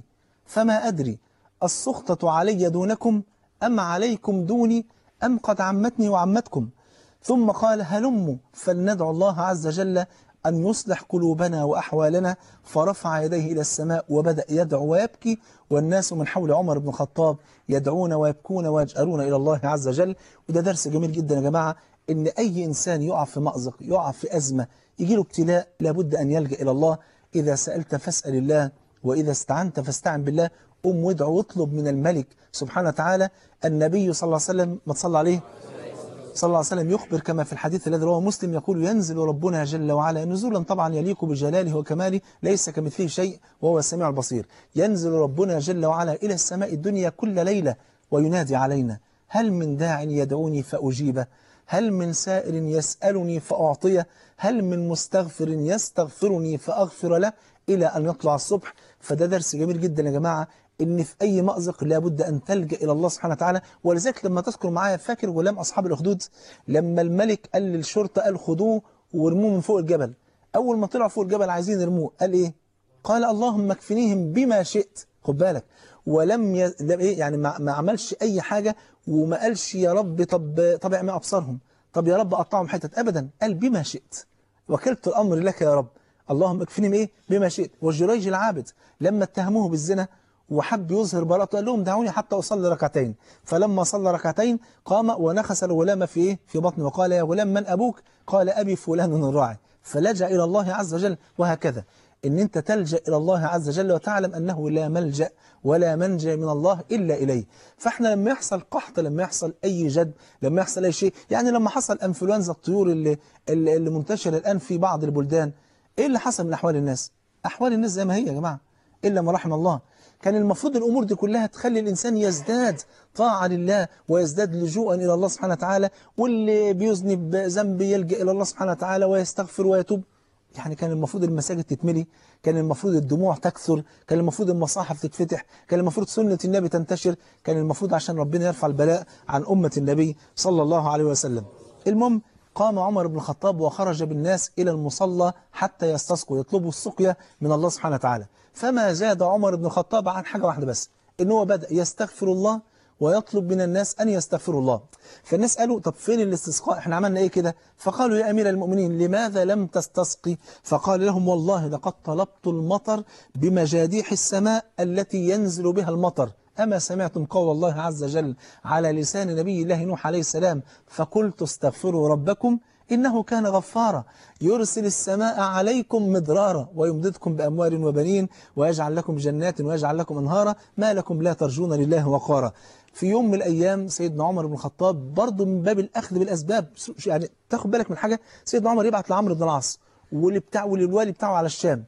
فما أدري السخطة علي دونكم أم عليكم دوني أم قد عمتني وعمتكم ثم قال هلموا فلندعو الله عز وجل أن يصلح قلوبنا وأحوالنا فرفع يديه إلى السماء وبدأ يدعو ويبكي والناس من حول عمر بن الخطاب يدعون ويبكون ويجأرون إلى الله عز وجل وده درس جميل جدا يا جماعة إن أي إنسان يقع في مأزق يقع في أزمة يجي له ابتلاء لابد أن يلجأ إلى الله إذا سألت فاسأل الله وإذا استعنت فاستعن بالله قم وادعو واطلب من الملك سبحانه وتعالى النبي صلى الله عليه وسلم ما تصلى عليه صلى الله عليه وسلم يخبر كما في الحديث الذي رواه مسلم يقول ينزل ربنا جل وعلا نزولا طبعا يليق بجلاله وكماله ليس كمثله شيء وهو السميع البصير ينزل ربنا جل وعلا إلى السماء الدنيا كل ليلة وينادي علينا هل من داع يدعوني فأجيبه هل من سائل يسألني فأعطيه هل من مستغفر يستغفرني فأغفر له إلى أن يطلع الصبح فده درس جميل جدا يا جماعة ان في اي مأزق لابد ان تلجأ الى الله سبحانه وتعالى ولذلك لما تذكر معايا فاكر غلام اصحاب الاخدود لما الملك قال للشرطه قال خدوه وارموه من فوق الجبل اول ما طلعوا فوق الجبل عايزين يرموه قال ايه قال اللهم اكفنيهم بما شئت خد بالك ولم ي... لم ايه يعني ما... ما عملش اي حاجه وما قالش يا رب طب طب اعمي ابصارهم طب يا رب قطعهم حتت ابدا قال بما شئت وكلت الامر لك يا رب اللهم اكفنيهم ايه بما شئت وجريج العابد لما اتهموه بالزنا وحب يظهر براءته قال لهم دعوني حتى أصلي ركعتين فلما صلى ركعتين قام ونخس الغلام في إيه؟ في بطنه وقال يا غلام من أبوك قال أبي فلان الراعي فلجأ إلى الله عز وجل وهكذا إن أنت تلجأ إلى الله عز وجل وتعلم أنه لا ملجأ ولا منجى من الله إلا إليه فإحنا لما يحصل قحط لما يحصل أي جد لما يحصل أي شيء يعني لما حصل أنفلونزا الطيور اللي, اللي, اللي منتشرة الآن في بعض البلدان إيه اللي حصل من أحوال الناس أحوال الناس زي ما هي يا جماعة إلا ما رحم الله كان المفروض الأمور دي كلها تخلي الإنسان يزداد طاعة لله ويزداد لجوءا إلى الله سبحانه وتعالى واللي بيذنب ذنب يلجأ إلى الله سبحانه وتعالى ويستغفر ويتوب يعني كان المفروض المساجد تتملي كان المفروض الدموع تكثر كان المفروض المصاحف تتفتح كان المفروض سنة النبي تنتشر كان المفروض عشان ربنا يرفع البلاء عن أمة النبي صلى الله عليه وسلم المهم قام عمر بن الخطاب وخرج بالناس إلى المصلى حتى يستسقوا يطلبوا السقيا من الله سبحانه وتعالى فما زاد عمر بن الخطاب عن حاجة واحدة بس إن هو بدأ يستغفر الله ويطلب من الناس أن يستغفروا الله فالناس قالوا طب فين الاستسقاء احنا عملنا ايه كده فقالوا يا أمير المؤمنين لماذا لم تستسقي فقال لهم والله لقد طلبت المطر بمجاديح السماء التي ينزل بها المطر أما سمعتم قول الله عز وجل على لسان نبي الله نوح عليه السلام فقلت استغفروا ربكم إنه كان غفارا يرسل السماء عليكم مدرارا ويمددكم بأموال وبنين ويجعل لكم جنات ويجعل لكم أنهارا ما لكم لا ترجون لله وقارا في يوم من الأيام سيدنا عمر بن الخطاب برضه من باب الأخذ بالأسباب يعني تاخد بالك من حاجة سيدنا عمر يبعت لعمرو بن العاص واللي بتاع والوالي بتاعه على الشام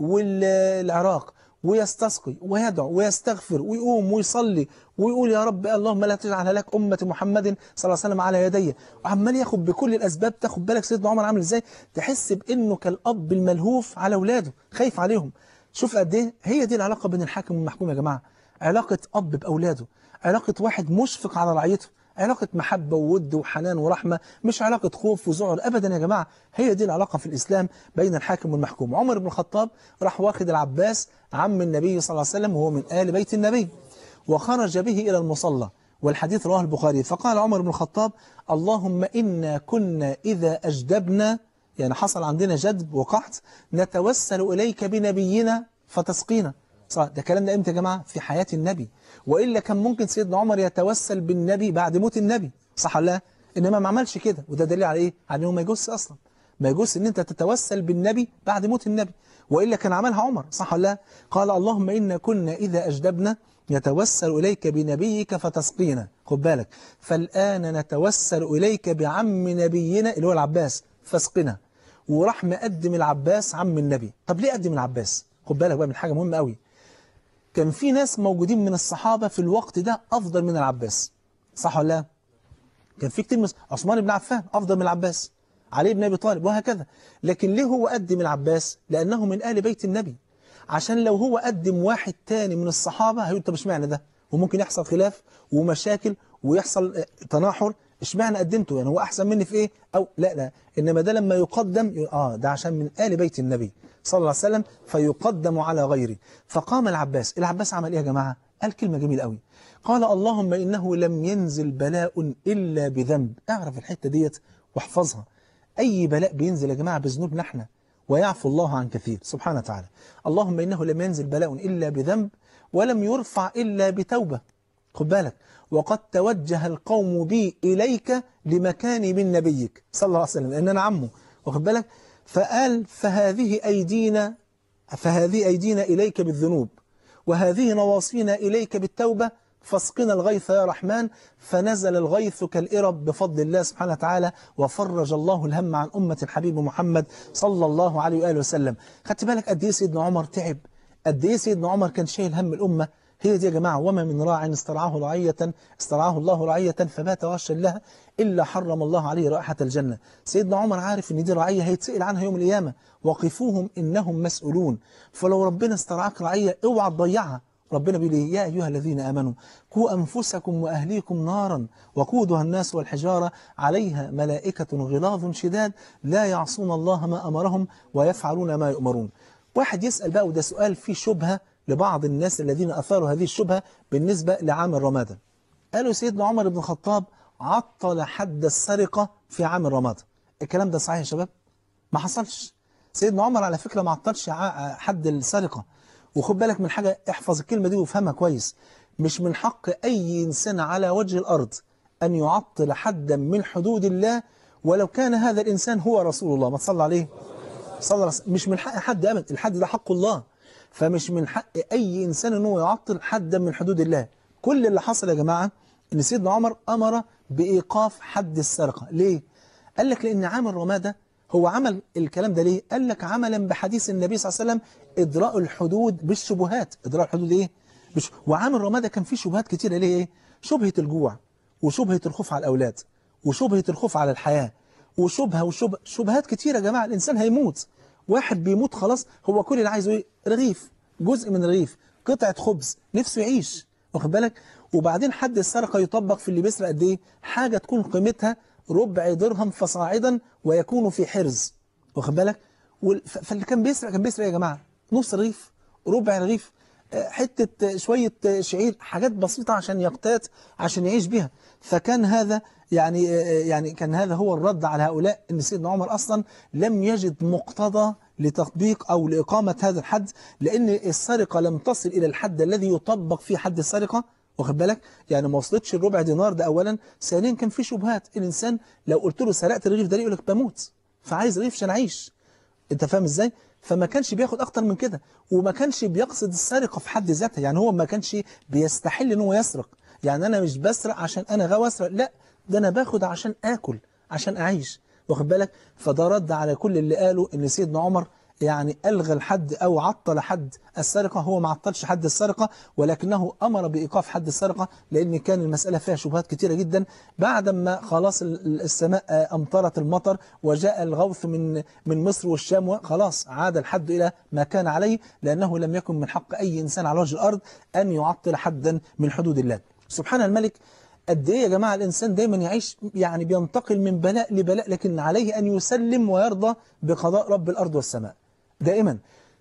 والعراق ويستسقي ويدعو ويستغفر ويقوم ويصلي ويقول يا رب اللهم لا تجعل هلاك أمة محمد صلى الله عليه وسلم على يدي وعمال ياخد بكل الأسباب تاخد بالك سيدنا عمر عامل ازاي تحس بأنه كالأب الملهوف على أولاده خايف عليهم شوف قد ايه هي دي العلاقة بين الحاكم والمحكوم يا جماعة علاقة أب بأولاده علاقة واحد مشفق على رعيته علاقة محبة وود وحنان ورحمة مش علاقة خوف وذعر أبدا يا جماعة هي دي العلاقة في الإسلام بين الحاكم والمحكوم عمر بن الخطاب راح واخد العباس عم النبي صلى الله عليه وسلم وهو من آل بيت النبي وخرج به إلى المصلى والحديث رواه البخاري فقال عمر بن الخطاب اللهم إنا كنا إذا أجدبنا يعني حصل عندنا جدب وقحط نتوسل إليك بنبينا فتسقينا صح ده كلام ده امتى يا جماعة في حياة النبي وإلا كان ممكن سيدنا عمر يتوسل بالنبي بعد موت النبي صح ولا لا إنما ما عملش كده وده دليل على إيه على إنه ما يجوز أصلا ما يجوز إن أنت تتوسل بالنبي بعد موت النبي وإلا كان عملها عمر صح ولا لا قال اللهم إنا كنا إذا أجدبنا نتوسل إليك بنبيك فتسقينا خد بالك فالآن نتوسل إليك بعم نبينا اللي هو العباس فاسقنا وراح مقدم العباس عم النبي طب ليه قدم العباس خد بالك بقى من حاجة مهمة قوي كان في ناس موجودين من الصحابة في الوقت ده أفضل من العباس صح ولا لا كان في كتير من عثمان بن عفان أفضل من العباس علي بن أبي طالب وهكذا لكن ليه هو قدم العباس لأنه من آل بيت النبي عشان لو هو قدم واحد تاني من الصحابة هيقول طب اشمعنى ده وممكن يحصل خلاف ومشاكل ويحصل تناحر اشمعنى قدمته يعني هو احسن مني في ايه او لا لا انما ده لما يقدم اه ده عشان من ال بيت النبي صلى الله عليه وسلم فيقدم على غيره فقام العباس العباس عمل ايه يا جماعه قال كلمه جميله قوي قال اللهم انه لم ينزل بلاء الا بذنب اعرف الحته ديت واحفظها اي بلاء بينزل يا جماعه بذنوبنا احنا ويعفو الله عن كثير سبحانه وتعالى اللهم انه لم ينزل بلاء الا بذنب ولم يرفع الا بتوبه خد بالك وقد توجه القوم بي إليك لمكاني من نبيك صلى الله عليه وسلم لأن أنا عمه واخد بالك فقال فهذه أيدينا فهذه أيدينا إليك بالذنوب وهذه نواصينا إليك بالتوبة فاسقنا الغيث يا رحمن فنزل الغيث كالإرب بفضل الله سبحانه وتعالى وفرج الله الهم عن أمة الحبيب محمد صلى الله عليه وآله وسلم خدت بالك قد إيه سيدنا عمر تعب قد إيه سيدنا عمر كان شايل هم الأمة هي دي يا جماعة وما من راع استرعاه رعية استرعاه الله رعية فبات غشا لها إلا حرم الله عليه رائحة الجنة سيدنا عمر عارف إن دي رعية هيتسئل عنها يوم القيامة وقفوهم إنهم مسؤولون فلو ربنا استرعاك رعية اوعى تضيعها ربنا بيقول إيه؟ يا أيها الذين آمنوا قوا أنفسكم وأهليكم نارا وقودها الناس والحجارة عليها ملائكة غلاظ شداد لا يعصون الله ما أمرهم ويفعلون ما يؤمرون واحد يسأل بقى وده سؤال فيه شبهة لبعض الناس الذين أثاروا هذه الشبهة بالنسبة لعام الرمادة قالوا سيدنا عمر بن الخطاب عطل حد السرقة في عام الرمادة الكلام ده صحيح يا شباب ما حصلش سيدنا عمر على فكرة ما عطلش ع- حد السرقة وخد بالك من حاجة احفظ الكلمة دي وافهمها كويس مش من حق أي إنسان على وجه الأرض أن يعطل حدا من حدود الله ولو كان هذا الإنسان هو رسول الله ما تصلى عليه صلى الله عليه وسلم مش من حق حد أبدا الحد ده حق الله فمش من حق أي إنسان أنه يعطل حدا من حدود الله كل اللي حصل يا جماعة أن سيدنا عمر أمر بإيقاف حد السرقة ليه؟ قال لك لأن عام الرمادة هو عمل الكلام ده ليه؟ قال لك عملا بحديث النبي صلى الله عليه وسلم إدراء الحدود بالشبهات إدراء الحدود إيه؟ بش... وعام الرمادة كان فيه شبهات كتيرة ليه إيه؟ شبهة الجوع وشبهة الخوف على الأولاد وشبهة الخوف على الحياة وشبهة وشبه شبهات كتيرة يا جماعة الإنسان هيموت واحد بيموت خلاص هو كل اللي عايزه ايه رغيف جزء من رغيف قطعة خبز نفسه يعيش واخد بالك وبعدين حد السرقة يطبق في اللي بيسرق قد ايه حاجة تكون قيمتها ربع درهم فصاعدا ويكون في حرز واخد بالك وال- ف- فاللي كان بيسرق كان بيسرق يا جماعة نص رغيف ربع رغيف آه، حتة آه، شوية آه، شعير حاجات بسيطة عشان يقتات عشان يعيش بيها فكان هذا يعني آه، يعني كان هذا هو الرد على هؤلاء ان سيدنا عمر اصلا لم يجد مقتضى لتطبيق او لاقامه هذا الحد لان السرقه لم تصل الى الحد الذي يطبق فيه حد السرقه واخد بالك يعني ما وصلتش الربع دينار ده اولا ثانيا كان في شبهات الانسان لو قلت له سرقت الرغيف ده ليه يقول لك بموت فعايز رغيف عشان اعيش انت فاهم ازاي فما كانش بياخد اكتر من كده وما كانش بيقصد السرقه في حد ذاتها يعني هو ما كانش بيستحل ان هو يسرق يعني انا مش بسرق عشان انا غاوي اسرق لا ده انا باخد عشان اكل عشان اعيش واخد بالك فده رد على كل اللي قالوا ان سيدنا عمر يعني ألغى الحد أو عطل حد السرقة هو ما عطلش حد السرقة ولكنه أمر بإيقاف حد السرقة لأن كان المسألة فيها شبهات كتيرة جدا بعد ما خلاص ال- السماء آه، أمطرت المطر وجاء الغوث من من مصر والشام خلاص عاد الحد إلى ما كان عليه لأنه لم يكن من حق أي إنسان على وجه الأرض أن يعطل حدا من حدود الله سبحان الملك قد ايه يا جماعة الإنسان دايما يعيش يعني بينتقل من بلاء لبلاء لكن عليه أن يسلم ويرضى بقضاء رب الأرض والسماء دائما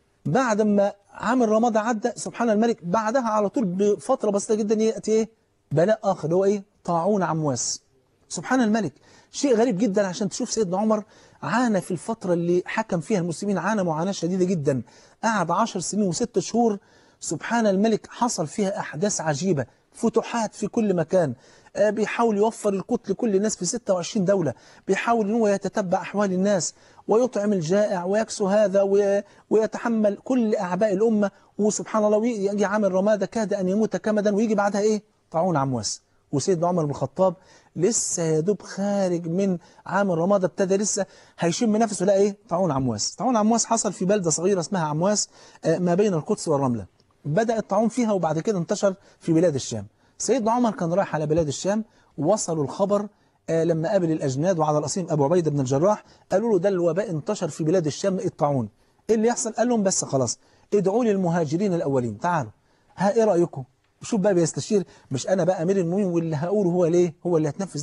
بعد ما عام رمضان عدى سبحان الملك بعدها على طول بفترة بسيطة جدا يأتي ايه بلاء آخر هو ايه طاعون عمواس سبحان الملك شيء غريب جدا عشان تشوف سيدنا عمر عانى في الفترة اللي حكم فيها المسلمين عانى معاناة شديدة جدا قعد عشر سنين وست شهور سبحان الملك حصل فيها أحداث عجيبة فتوحات في كل مكان آه، بيحاول يوفر القوت لكل الناس في 26 دولة بيحاول ان هو يتتبع أحوال الناس ويطعم الجائع ويكسو هذا وي- ويتحمل كل أعباء الأمة وسبحان الله ويجي عام الرمادة كاد أن يموت كمدا ويجي بعدها إيه طاعون عمواس وسيدنا عمر بن الخطاب لسه يا دوب خارج من عام الرمادة ابتدى لسه هيشم نفسه لا ايه طاعون عمواس طاعون عمواس حصل في بلدة صغيرة اسمها عمواس آه، ما بين القدس والرملة بدأ الطاعون فيها وبعد كده انتشر في بلاد الشام سيدنا عمر كان رايح على بلاد الشام وصلوا الخبر آه، لما قابل الأجناد وعلى رأسهم أبو عبيدة بن الجراح قالوا له ده الوباء انتشر في بلاد الشام الطاعون ايه اللي يحصل قال لهم بس خلاص ادعوا لي المهاجرين الأولين تعالوا ها ايه رأيكم شوف بقى بيستشير مش انا بقى امير المؤمنين واللي هقوله هو ليه هو اللي هتنفذ لا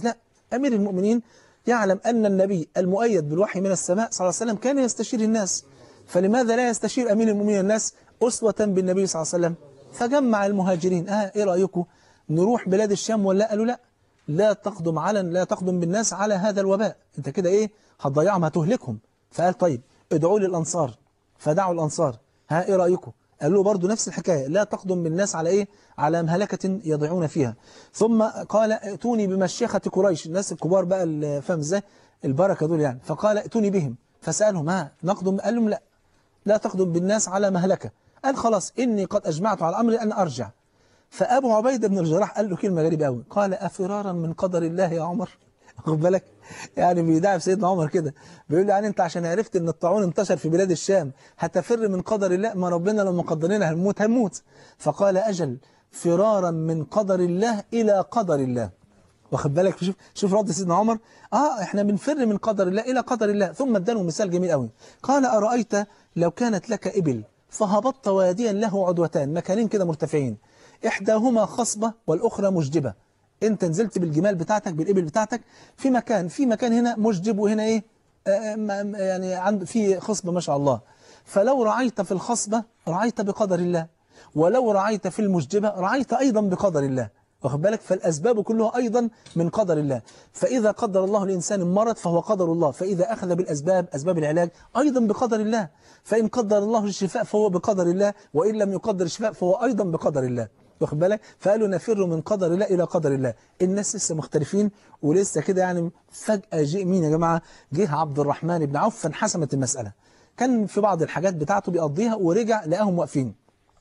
أمير المؤمنين يعلم أن النبي المؤيد بالوحي من السماء صلى الله عليه وسلم كان يستشير الناس فلماذا لا يستشير أمير المؤمنين الناس أسوة بالنبي صلى الله عليه وسلم فجمع المهاجرين آه إيه رأيكم نروح بلاد الشام ولا قالوا لا لا تقدم على لا تقدم بالناس على هذا الوباء انت كده ايه هتضيعهم هتهلكهم فقال طيب ادعوا لي الانصار فدعوا الانصار ها ايه رايكم قالوا برضو نفس الحكايه لا تقدم بالناس على ايه على مهلكه يضيعون فيها ثم قال ائتوني بمشيخه قريش الناس الكبار بقى اللي فاهم ازاي البركه دول يعني فقال ائتوني بهم فسالهم ها نقدم قال لهم لا لا تقدم بالناس على مهلكه قال خلاص اني قد اجمعت على الامر ان ارجع فأبو عبيدة بن الجراح قال له كلمة غريبة قوي قال أفرارا من قدر الله يا عمر خد بالك يعني بيدعي في سيدنا عمر كده بيقول له يعني انت عشان عرفت ان الطاعون انتشر في بلاد الشام هتفر من قدر الله ما ربنا لما قدرنا هنموت هنموت فقال أجل فرارا من قدر الله إلى قدر الله واخد بالك شوف شوف رد سيدنا عمر اه احنا بنفر من قدر الله الى قدر الله ثم اداله مثال جميل قوي قال ارايت لو كانت لك ابل فهبطت واديا له عدوتان مكانين كده مرتفعين إحداهما خصبة والأخرى مجدبة أنت نزلت بالجمال بتاعتك بالإبل بتاعتك في مكان في مكان هنا مجدب وهنا إيه آه يعني عند في خصبة ما شاء الله فلو رعيت في الخصبة رعيت بقدر الله ولو رعيت في المجدبة رعيت أيضا بقدر الله واخد بالك فالأسباب كلها أيضا من قدر الله فإذا قدر الله الإنسان مرض فهو قدر الله فإذا أخذ بالأسباب أسباب العلاج أيضا بقدر الله فإن قدر الله الشفاء فهو بقدر الله وإن لم يقدر الشفاء فهو أيضا بقدر الله واخد بالك فقالوا نفر من قدر الله إلى قدر الله الناس لسه مختلفين ولسه كده يعني فجأة جه مين يا جماعة جه عبد الرحمن بن عوف فانحسمت المسألة كان في بعض الحاجات بتاعته بيقضيها ورجع لقاهم واقفين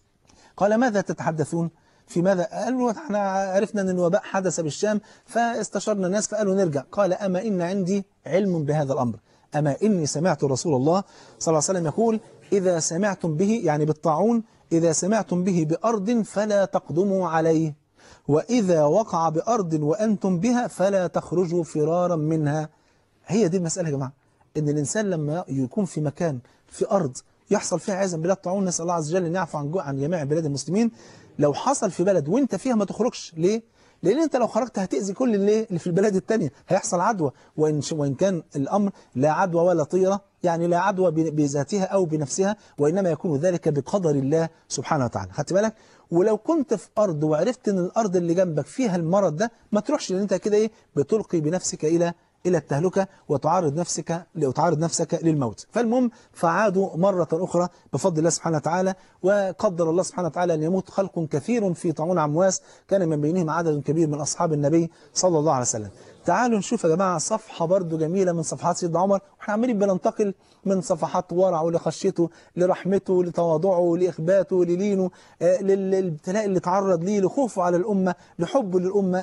قال ماذا تتحدثون في ماذا قالوا احنا عرفنا ان الوباء حدث بالشام فاستشرنا الناس فقالوا نرجع قال أما إن عندي علم بهذا الأمر أما إني سمعت رسول الله صلى الله عليه وسلم يقول إذا سمعتم به يعني بالطاعون إذا سمعتم به بأرض فلا تقدموا عليه وإذا وقع بأرض وأنتم بها فلا تخرجوا فرارا منها هي دي المسألة يا جماعة إن الإنسان لما يكون في مكان في أرض يحصل فيها عزم بلاد طاعون نسأل الله عز وجل أن يعفو عن عن جميع بلاد المسلمين لو حصل في بلد وانت فيها ما تخرجش ليه؟ لأن أنت لو خرجت هتأذي كل اللي, اللي في البلاد التانية هيحصل عدوى وإن, وإن كان الأمر لا عدوى ولا طيرة يعني لا عدوى بذاتها أو بنفسها وإنما يكون ذلك بقدر الله سبحانه وتعالى خدت بالك ولو كنت في أرض وعرفت أن الأرض اللي جنبك فيها المرض ده ما تروحش لأن أنت كده إيه بتلقي بنفسك إلى إلى التهلكة وتعرض نفسك وتعرض نفسك للموت فالمهم فعادوا مرة أخرى بفضل الله سبحانه وتعالى وقدر الله سبحانه وتعالى أن يموت خلق كثير في طاعون عمواس كان من بينهم عدد كبير من أصحاب النبي صلى الله عليه وسلم تعالوا نشوف يا جماعة صفحة برضو جميلة من صفحات سيدنا عمر واحنا عمالين بننتقل من صفحات ورعه لخشيته لرحمته لتواضعه لإخباته للينه آه للابتلاء اللي تعرض ليه لخوفه على الأمة لحبه للأمة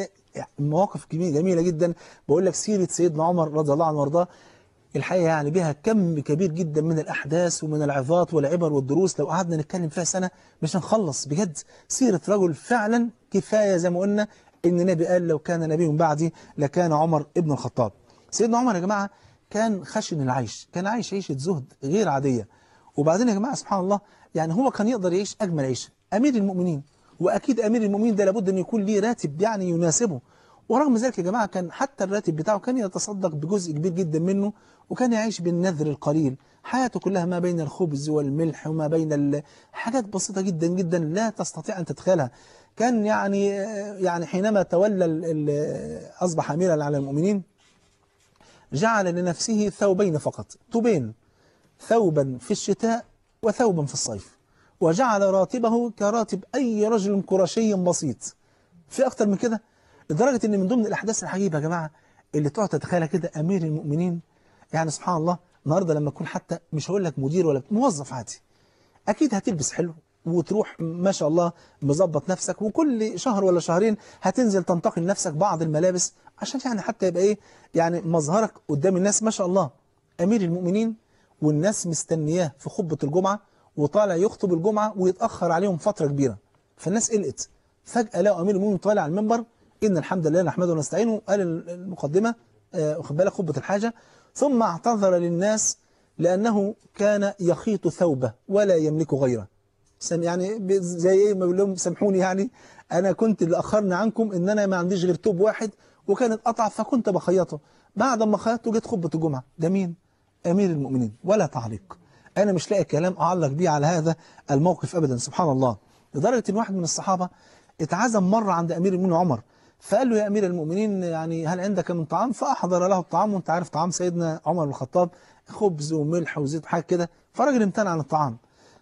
مواقف جميلة جدا بقول لك سيرة سيدنا عمر رضي الله عنه وارضاه الحقيقة يعني بها كم كبير جدا من الأحداث ومن العظات والعبر والدروس لو قعدنا نتكلم فيها سنة مش هنخلص بجد سيرة رجل فعلا كفاية زي ما قلنا إن النبي قال لو كان نبي بعدي لكان عمر ابن الخطاب سيدنا عمر يا جماعة كان خشن العيش كان عايش عيشة زهد غير عادية وبعدين يا جماعة سبحان الله يعني هو كان يقدر يعيش أجمل عيشة أمير المؤمنين وأكيد أمير المؤمنين ده لابد أن يكون ليه راتب يعني يناسبه ورغم ذلك يا جماعة كان حتى الراتب بتاعه كان يتصدق بجزء كبير جدا منه وكان يعيش بالنذر القليل حياته كلها ما بين الخبز والملح وما بين حاجات بسيطة جدا جدا لا تستطيع أن تتخيلها كان يعني يعني حينما تولى أصبح أميرا على المؤمنين جعل لنفسه ثوبين فقط ثوبين ثوبا في الشتاء وثوبا في الصيف وجعل راتبه كراتب أي رجل قرشي بسيط في أكتر من كده لدرجة ان من ضمن الاحداث العجيبة يا جماعة اللي تقعد تتخيلها كده امير المؤمنين يعني سبحان الله النهاردة لما تكون حتى مش هقول لك مدير ولا موظف عادي اكيد هتلبس حلو وتروح ما شاء الله مظبط نفسك وكل شهر ولا شهرين هتنزل تنتقل نفسك بعض الملابس عشان يعني حتى يبقى ايه يعني مظهرك قدام الناس ما شاء الله امير المؤمنين والناس مستنياه في خطبة الجمعة وطالع يخطب الجمعة ويتأخر عليهم فترة كبيرة فالناس قلقت فجأة لقوا امير المؤمنين طالع على المنبر إن الحمد لله نحمده ونستعينه قال المقدمة واخد بالك خطبة الحاجة ثم اعتذر للناس لأنه كان يخيط ثوبه ولا يملك غيره يعني زي ايه ما بيقول لهم سامحوني يعني أنا كنت اللي أخرني عنكم إن أنا ما عنديش غير توب واحد وكانت قطع فكنت بخيطه بعد ما خيطته جت خطبة الجمعة ده مين؟ أمير المؤمنين ولا تعليق أنا مش لاقي كلام أعلق بيه على هذا الموقف أبدا سبحان الله لدرجة إن واحد من الصحابة اتعزم مرة عند أمير المؤمنين عمر فقال له يا أمير المؤمنين يعني هل عندك من طعام فأحضر له الطعام وانت عارف طعام سيدنا عمر بن الخطاب خبز وملح وزيت وحاجة كده فالراجل امتنع عن الطعام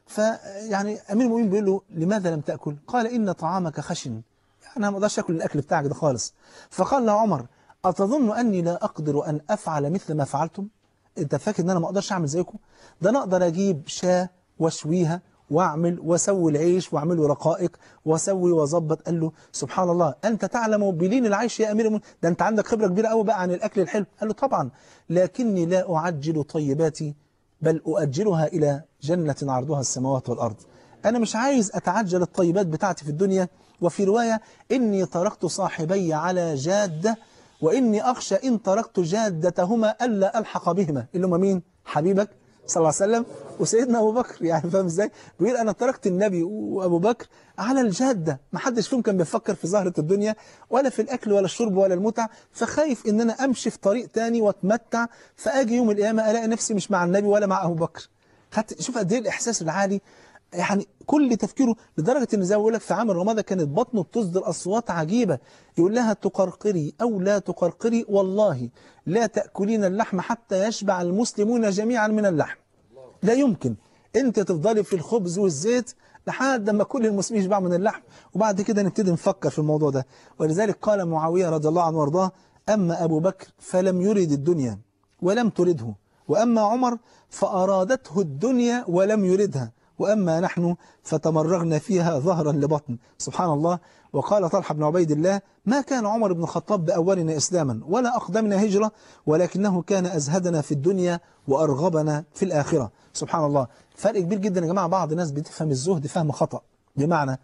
فيعني أمير المؤمنين بيقول له لماذا لم تأكل قال إن طعامك خشن يعني أنا ما أقدرش أكل الأكل بتاعك ده خالص فقال له عمر أتظن أني لا أقدر أن أفعل مثل ما فعلتم أنت فاكر أن أنا ما أقدرش أعمل زيكم ده أنا أقدر أجيب شاة واشويها واعمل واسوي العيش واعمله رقائق واسوي واظبط قال له سبحان الله انت تعلم بلين العيش يا امير المؤمنين ده انت عندك خبره كبيره قوي بقى عن الاكل الحلو قال له طبعا لكني لا اعجل طيباتي بل اؤجلها الى جنه عرضها السماوات والارض انا مش عايز اتعجل الطيبات بتاعتي في الدنيا وفي روايه اني تركت صاحبي على جاده واني اخشى ان تركت جادتهما الا الحق بهما اللي هم مين حبيبك صلى الله عليه وسلم وسيدنا أبو بكر يعني فاهم ازاي بيقول أنا تركت النبي وأبو بكر على الجادة ما حدش فيهم كان بيفكر في زهرة الدنيا ولا في الأكل ولا الشرب ولا المتع فخايف إن أنا أمشي في طريق تاني واتمتع فأجي يوم القيامة ألاقي نفسي مش مع النبي ولا مع أبو بكر خدت شوف قد إيه الإحساس العالي يعني كل تفكيره لدرجة ان زي ما بقول لك في عام الرمادة كانت بطنه بتصدر أصوات عجيبة يقول لها تقرقري أو لا تقرقري والله لا تأكلين اللحم حتى يشبع المسلمون جميعا من اللحم لا يمكن انت تفضلي في الخبز والزيت لحد ما كل المسلمين يشبعوا من اللحم وبعد كده نبتدي نفكر في الموضوع ده ولذلك قال معاوية رضي الله عنه وارضاه أما أبو بكر فلم يرد الدنيا ولم ترده وأما عمر فأرادته الدنيا ولم يردها وأما نحن فتمرغنا فيها ظهرا لبطن سبحان الله وقال طلحة بن عبيد الله ما كان عمر بن الخطاب بأولنا إسلاما ولا أقدمنا هجرة ولكنه كان أزهدنا في الدنيا وأرغبنا في الآخرة سبحان الله فرق كبير جدا يا جماعة بعض الناس بتفهم الزهد فهم خطأ بمعنى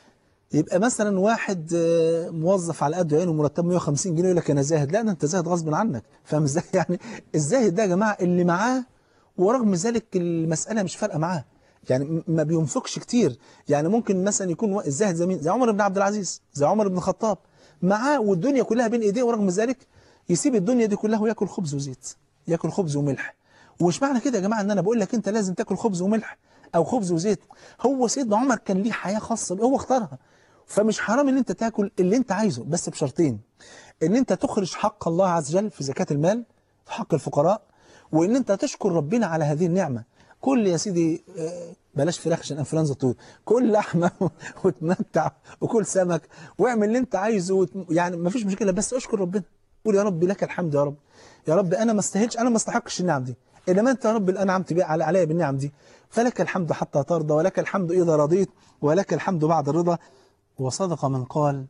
يبقى مثلا واحد موظف على قد عينه مرتبه 150 جنيه يقول لك انا زاهد لا ده انت زاهد غصب عنك فاهم ازاي يعني الزاهد ده يا جماعه اللي معاه ورغم ذلك المساله مش فارقه معاه يعني ما بينفقش كتير يعني ممكن مثلا يكون الزاهد زي مين زي عمر بن عبد العزيز زي عمر بن الخطاب معاه والدنيا كلها بين ايديه ورغم ذلك يسيب الدنيا دي كلها وياكل خبز وزيت ياكل خبز وملح ومش معنى كده يا جماعه ان انا بقول لك انت لازم تاكل خبز وملح او خبز وزيت هو سيدنا عمر كان ليه حياه خاصه هو اختارها فمش حرام ان انت تاكل اللي انت عايزه بس بشرطين ان انت تخرج حق الله عز وجل في زكاه المال في حق الفقراء وان انت تشكر ربنا على هذه النعمه كل يا سيدي بلاش فراخ عشان انفلونزا طول كل لحمه وتمتع وكل سمك واعمل اللي انت عايزه وت... يعني ما فيش مشكله بس اشكر ربنا قول يا رب لك الحمد يا رب يا رب انا ما استاهلش انا ما استحقش النعم دي انما انت يا رب اللي انعمت بي على عليا بالنعم دي فلك الحمد حتى ترضى ولك الحمد اذا رضيت ولك الحمد بعد الرضا وصدق من قال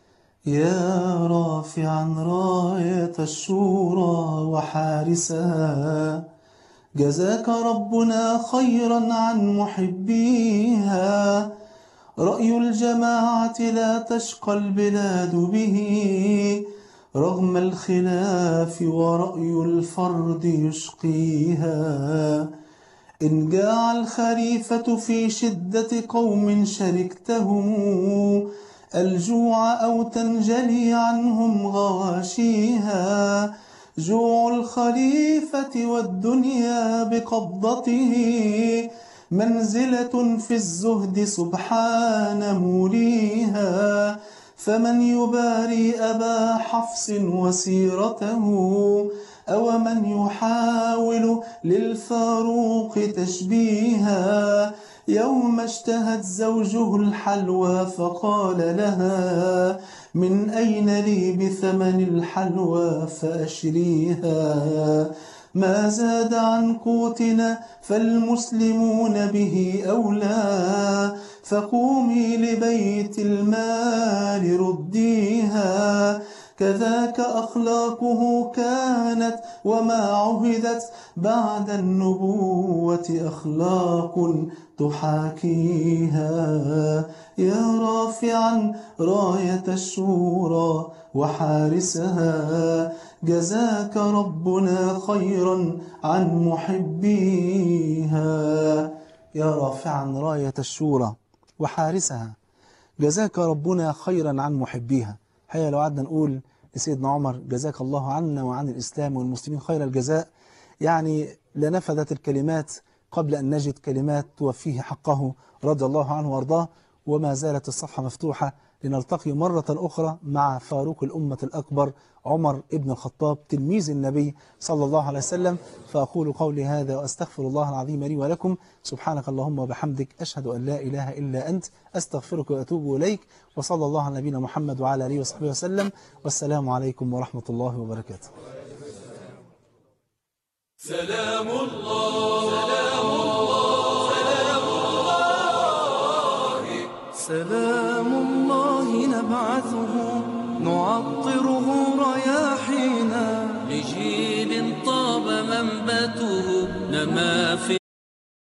يا رافعا راية الشورى وحارسها جزاك ربنا خيرا عن محبيها رأي الجماعة لا تشقى البلاد به رغم الخلاف ورأي الفرد يشقيها إن جاع الخريفة في شدة قوم شركتهم الجوع أو تنجلي عنهم غواشيها جوع الخليفة والدنيا بقبضته منزلة في الزهد سبحان موليها فمن يباري أبا حفص وسيرته أو من يحاول للفاروق تشبيها يوم اشتهت زوجه الحلوى فقال لها من أين لي بثمن الحلوى فأشريها ما زاد عن قوتنا فالمسلمون به أولى فقومي لبيت المال رديها كذاك أخلاقه كانت وما عهدت بعد النبوة أخلاق تحاكيها يا رافعا راية الشورى وحارسها جزاك ربنا خيرا عن محبيها يا رافعا راية الشورى وحارسها جزاك ربنا خيرا عن محبيها هيا لو قعدنا نقول لسيدنا عمر جزاك الله عنا وعن الإسلام والمسلمين خير الجزاء يعني لنفذت الكلمات قبل أن نجد كلمات توفيه حقه رضي الله عنه وارضاه وما زالت الصفحة مفتوحة لنلتقي مرة أخرى مع فاروق الأمة الأكبر عمر ابن الخطاب تلميذ النبي صلى الله عليه وسلم فأقول قولي هذا وأستغفر الله العظيم لي ولكم سبحانك اللهم وبحمدك أشهد أن لا إله إلا أنت أستغفرك وأتوب إليك وصلى الله على نبينا محمد وعلى آله وصحبه وسلم والسلام عليكم ورحمة الله وبركاته سلام الله سلام الله سلام الله سلام الله نبعثه نعطره رياحينا لجيل طاب منبته نما في